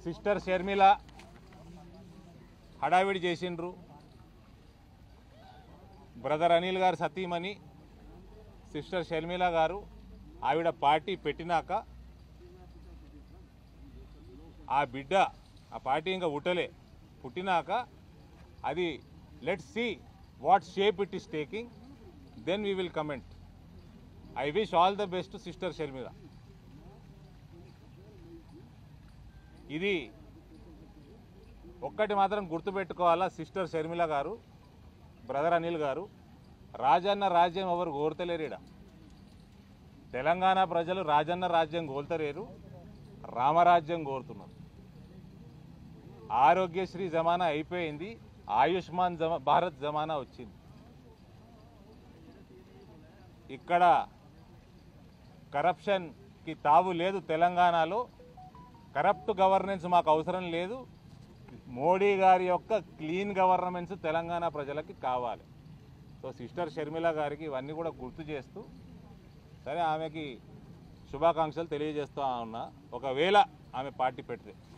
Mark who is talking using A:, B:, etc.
A: sister Sharmila హడావిడి చేసిండ్రు brother Anil గారు సతీమణి సిస్టర్ షర్మిల గారు ఆవిడ పార్టీ పెట్టినాక ఆ బిడ్డ ఆ పార్టీ ఇంకా పుట్టలే పుట్టినాక అది let see what shape it is taking then we will comment I wish all the best sister Sharmila ఇది ఒక్కటి మాత్రం గుర్తుపెట్టుకోవాలా సిస్టర్ షర్మిల గారు బ్రదర్ అనిల్ గారు రాజన్న రాజ్యం ఎవరు కోరుతలేరీడ తెలంగాణ ప్రజలు రాజన్న రాజ్యం కోల్తలేరు రామరాజ్యం కోరుతున్నారు ఆరోగ్యశ్రీ జమానా అయిపోయింది ఆయుష్మాన్ జమా భారత్ జమానా వచ్చింది ఇక్కడ కరప్షన్కి తావు లేదు తెలంగాణలో కరప్ట్ గవర్నెన్స్ మాకు అవసరం లేదు మోడీ గారి యొక్క క్లీన్ గవర్నమెన్స్ తెలంగాణ ప్రజలకి కావాలి సో సిస్టర్ షర్మిల గారికి ఇవన్నీ కూడా గుర్తు చేస్తూ సరే ఆమెకి శుభాకాంక్షలు తెలియజేస్తూ ఉన్నా ఒకవేళ ఆమె పార్టీ పెడితే